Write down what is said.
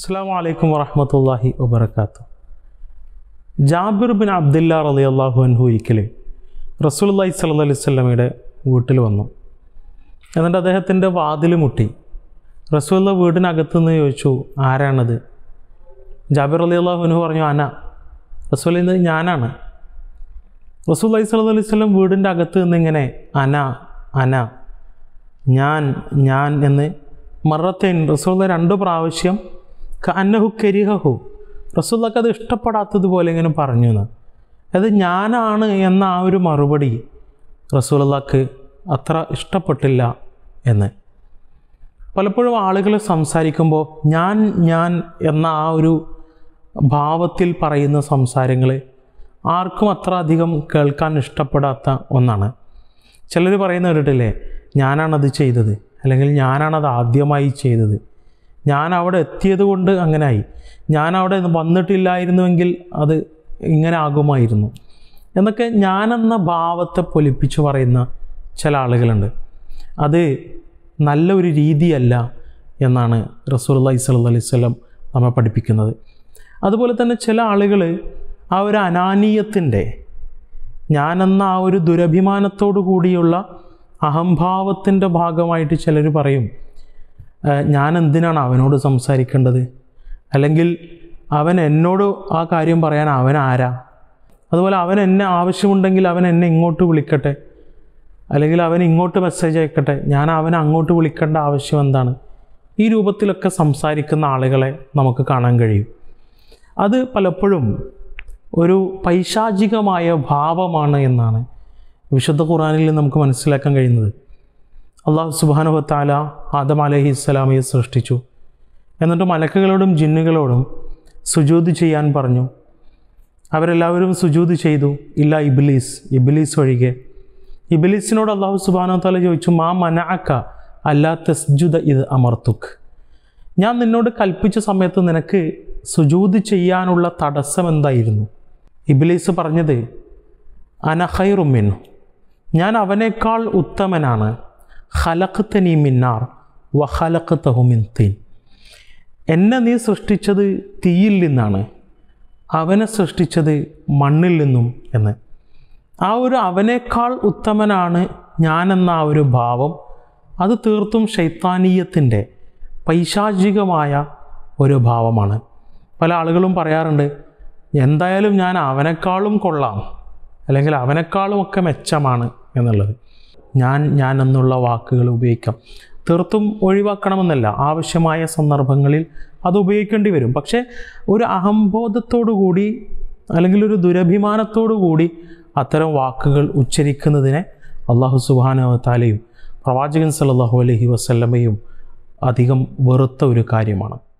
അസ്സാം വലൈക്കും വറഹമത്തല്ലാഹി വബർക്കാത്തു ജാബിർ ബിൻ അബ്ദുല്ല റലി അള്ളാഹു അൻഹു ഒരിക്കൽ റസൂലി സല്ല അലൈഹി സ്വലമയുടെ വീട്ടിൽ വന്നു എന്നിട്ട് അദ്ദേഹത്തിൻ്റെ വാതിൽ മുട്ടി റസൂല്ല വീടിനകത്ത് നിന്ന് ചോദിച്ചു ആരാണത് ജാബിർ അലി അള്ളാഹു അൻഹു പറഞ്ഞു അന റസൂൽ ഇത് ഞാനാണ് റസൂൽ അലൈഹി സ്വലം അലൈഹി സ്വലം വീടിൻ്റെ അകത്ത് നിന്ന് ഇങ്ങനെ അന അന ഞാൻ ഞാൻ എന്ന് മറത്തേൻ റസൂള്ള രണ്ട് പ്രാവശ്യം അന്നഹു കരിഹു റസൂള്ളക്ക് അത് ഇഷ്ടപ്പെടാത്തതുപോലെ ഇങ്ങനെ പറഞ്ഞു എന്ന് അത് ഞാനാണ് എന്ന ആ ഒരു മറുപടി റസൂള്ളക്ക് അത്ര ഇഷ്ടപ്പെട്ടില്ല എന്ന് പലപ്പോഴും ആളുകൾ സംസാരിക്കുമ്പോൾ ഞാൻ ഞാൻ എന്ന ആ ഒരു ഭാവത്തിൽ പറയുന്ന സംസാരങ്ങൾ ആർക്കും അത്ര അധികം കേൾക്കാൻ ഇഷ്ടപ്പെടാത്ത ഒന്നാണ് ചിലർ പറയുന്ന കേട്ടിട്ടില്ലേ ഞാനാണത് ചെയ്തത് അല്ലെങ്കിൽ ഞാനാണത് ആദ്യമായി ചെയ്തത് ഞാൻ അവിടെ എത്തിയത് കൊണ്ട് അങ്ങനായി ഞാൻ അവിടെ വന്നിട്ടില്ലായിരുന്നുവെങ്കിൽ അത് ഇങ്ങനെ ആകുമായിരുന്നു എന്നൊക്കെ ഞാനെന്ന ഭാവത്തെ പൊലിപ്പിച്ച് പറയുന്ന ചില ആളുകളുണ്ട് അത് നല്ല ഒരു രീതിയല്ല എന്നാണ് റസൂൽ സല്ല അലൈഹി സ്വലം നമ്മെ പഠിപ്പിക്കുന്നത് അതുപോലെ തന്നെ ചില ആളുകൾ ആ ഒരു അനാനീയത്തിൻ്റെ ഞാനെന്ന ആ ഒരു ദുരഭിമാനത്തോടു കൂടിയുള്ള അഹംഭാവത്തിൻ്റെ ഭാഗമായിട്ട് ചിലർ പറയും ഞാൻ എന്തിനാണ് അവനോട് സംസാരിക്കേണ്ടത് അല്ലെങ്കിൽ അവൻ എന്നോട് ആ കാര്യം പറയാൻ അവൻ ആരാ അതുപോലെ അവൻ എന്നെ ആവശ്യമുണ്ടെങ്കിൽ അവൻ എന്നെ ഇങ്ങോട്ട് വിളിക്കട്ടെ അല്ലെങ്കിൽ അവൻ ഇങ്ങോട്ട് മെസ്സേജ് അയക്കട്ടെ ഞാൻ അവനെ അങ്ങോട്ട് വിളിക്കേണ്ട ആവശ്യം എന്താണ് ഈ രൂപത്തിലൊക്കെ സംസാരിക്കുന്ന ആളുകളെ നമുക്ക് കാണാൻ കഴിയും അത് പലപ്പോഴും ഒരു പൈശാചികമായ ഭാവമാണ് എന്നാണ് വിശുദ്ധ ഖുറാനിൽ നമുക്ക് മനസ്സിലാക്കാൻ കഴിയുന്നത് അള്ളാഹു സുബാനുഭത്താല ആദം അലഹി ഇസ്ലാമിയെ സൃഷ്ടിച്ചു എന്നിട്ട് മലക്കുകളോടും ജിന്നുകളോടും സുജൂത് ചെയ്യാൻ പറഞ്ഞു അവരെല്ലാവരും സുജൂത് ചെയ്തു ഇല്ല ഇബിലീസ് ഇബിലീസ് ഒഴികെ ഇബിലീസിനോട് അള്ളാഹു സുബാനോ താല ചോദിച്ചു മാ മനാക്ക അല്ലാ തസ്ജുദ ഇത് അമർത്തുക്ക് ഞാൻ നിന്നോട് കൽപ്പിച്ച സമയത്ത് നിനക്ക് സുജൂത് ചെയ്യാനുള്ള തടസ്സം എന്തായിരുന്നു ഇബിലീസ് പറഞ്ഞത് അനഹൈറുമിന്നു ഞാൻ അവനേക്കാൾ ഉത്തമനാണ് ഹലഖത്തനി മിന്നാർ വഹലഖത്തഹുമിൻ തീൻ എന്നെ നീ സൃഷ്ടിച്ചത് തീയിൽ നിന്നാണ് അവനെ സൃഷ്ടിച്ചത് മണ്ണിൽ നിന്നും എന്ന് ആ ഒരു അവനേക്കാൾ ഉത്തമനാണ് ഞാനെന്ന ആ ഒരു ഭാവം അത് തീർത്തും ശൈത്താനീയത്തിൻ്റെ പൈശാചികമായ ഒരു ഭാവമാണ് പല ആളുകളും പറയാറുണ്ട് എന്തായാലും ഞാൻ അവനേക്കാളും കൊള്ളാം അല്ലെങ്കിൽ അവനേക്കാളും ഒക്കെ മെച്ചമാണ് എന്നുള്ളത് ഞാൻ ഞാൻ എന്നുള്ള വാക്കുകൾ ഉപയോഗിക്കാം തീർത്തും ഒഴിവാക്കണമെന്നല്ല ആവശ്യമായ സന്ദർഭങ്ങളിൽ അത് ഉപയോഗിക്കേണ്ടി വരും പക്ഷേ ഒരു അഹംബോധത്തോടു കൂടി അല്ലെങ്കിൽ ഒരു ദുരഭിമാനത്തോടു കൂടി അത്തരം വാക്കുകൾ ഉച്ചരിക്കുന്നതിനെ അള്ളാഹു സുബാനവത്താലയും പ്രവാചകൻ സല്ലാഹു അലഹി വസ്ല്ലമയും അധികം വെറുത്ത ഒരു കാര്യമാണ്